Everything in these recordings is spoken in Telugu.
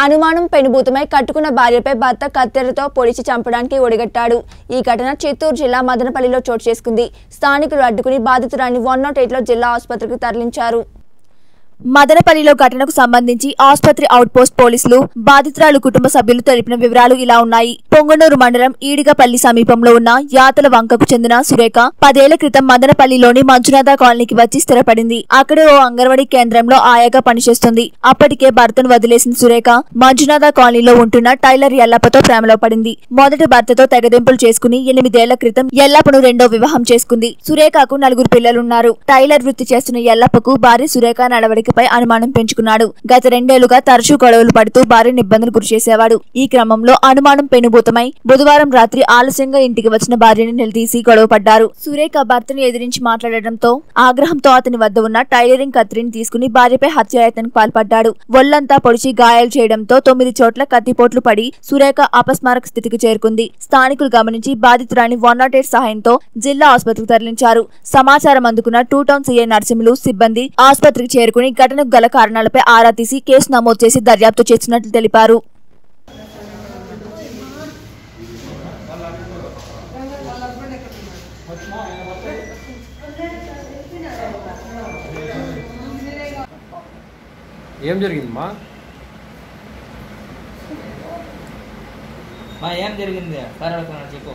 అనుమానం పెనుభూతమై కట్టుకున్న భార్యపై భర్త కత్తెరతో పొడిచి చంపడానికి ఒడిగట్టాడు ఈ ఘటన చిత్తూరు జిల్లా మదనపల్లిలో చోటు చేసుకుంది స్థానికులు అడ్డుకుని బాధితురాన్ని వన్ నాట్ ఎయిట్లో జిల్లా ఆసుపత్రికి తరలించారు మదనపల్లిలో ఘటనకు సంబంధించి ఆసుపత్రి అవుట్ పోస్ట్ పోలీసులు బాధితురాలు కుటుంబ సభ్యులు తెలిపిన వివరాలు ఇలా ఉన్నాయి పొంగనూరు మండలం ఈడిగపల్లి సమీపంలో ఉన్న యాతల వంకకు చెందిన సురేఖ పదేళ్ల క్రితం మదనపల్లిలోని మంజునాథ కాలనీకి వచ్చి స్థిరపడింది అక్కడే ఓ అంగన్వాడీ కేంద్రంలో ఆయాగా పనిచేస్తుంది అప్పటికే భర్తను వదిలేసిన సురేఖ మంజునాథ కాలనీలో ఉంటున్న టైలర్ ఎల్లప్పతో ప్రేమలో పడింది మొదటి భర్తతో తెగదెంపులు చేసుకుని ఎనిమిదేళ్ల క్రితం ఎల్లప్పను రెండో వివాహం చేసుకుంది సురేఖకు నలుగురు పిల్లలున్నారు టైలర్ వృత్తి చేస్తున్న ఎల్లప్పకు భార్య సురేఖ నడవడికపై అనుమానం పెంచుకున్నాడు గత రెండేళ్లుగా తరచూ గొడవలు పడుతూ భార్యను ఇబ్బందులు గురిచేసేవాడు ఈ క్రమంలో అనుమానం పెనుభూతమై బుధవారం రాత్రి ఆలస్యంగా ఇంటికి వచ్చిన భార్యని నిలదీసి గొడవ పడ్డారు సురేఖ భర్తను ఎదిరించి మాట్లాడడంతో ఆగ్రహంతో అతని వద్ద ఉన్న టైలరింగ్ కత్తిరిని తీసుకుని భార్యపై హత్యాయత్నానికి పాల్పడ్డాడు ఒళ్లంతా పొడిచి గాయాలు చేయడంతో తొమ్మిది చోట్ల కత్తిపోట్లు పడి సురేఖ అపస్మారక స్థితికి చేరుకుంది స్థానికులు గమనించి బాధితురాని వన్ నాట్ ఎయిట్ సహాయంతో జిల్లా ఆసుపత్రికి తరలించారు సమాచారం అందుకున్న టూ టౌన్ సీఐ నరసింహులు సిబ్బంది ఆసుపత్రికి చేరుకుని ఘటనకు గల కారణాలపై ఆరా తీసి కేసు నమోదు చేసి దర్యాప్తు చేస్తున్నట్లు తెలిపారు ఏం జరిగిందమ్మా మా ఏం జరిగింది సార్ అడుగుతున్నాడు చెప్పు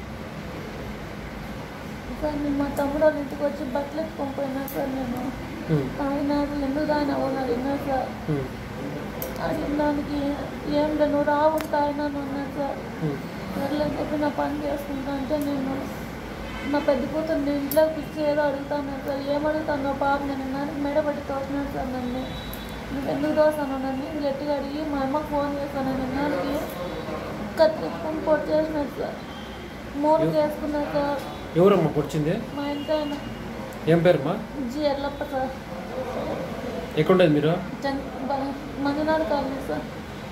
సార్ నేను మా తమ్ముడు వాళ్ళ ఇంటికి వచ్చి బట్టలు ఎత్తుకొని పోయినా సార్ నేను ఉమ్, ఆయన అసలు ఎందుకు ఆయన అవును అడిగినా సార్ ఉమ్, అడిగిన దానికి ఏం లేదు నువ్వు రావుంటా ఆయన అని అన్నాడు సార్ ఉమ్. సర్లేని చెప్పి నా పని చేసుకుంటా అంటే నేను నా పెద్ద కూతురు నేను ఇంట్లోకి పిచ్చి ఏదో అడుగుతాను సార్ ఏం అడుగుతాను నా పాప నేను నాకు మెడబట్టి తోసినాడు సార్ నన్ను నువ్వు ఎందుకు దోస్తాను నన్ను గట్టిగా అడిగి మా అమ్మకి ఫోన్ చేశాను నేను నాన్నకి కత్తికొని పొట్టు చేసినాడు సార్ మూడు చేసుకున్నాడు సార్ ఎవరమ్మా పొడిచింది మా ఇంటి ఆయన ఏం పేరమ్మా జీ ఎల్లప్ప సార్ ఎక్కడుండేది మీరు జన్ మంజునాథ్ కాలనీ సార్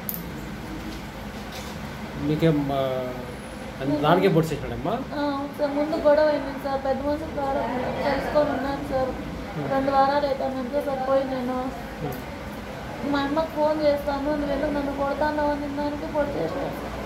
మీకేం ఆ, అన్- దానికే పొడిచేసినాడమ్మా ఆ, సార్ ముందు గొడవ అయింది సార్ పెద్ద మనుషులు ద్వారా తెలుసుకొని ఉన్నాను సార్ రెండు వారాలు అవుతాను సార్ పోయి నేను మా అమ్మకి ఫోన్ చేస్తాను నువ్వు ఎందుకు నన్ను కొడతాను అని దానికి పొడి చేసాను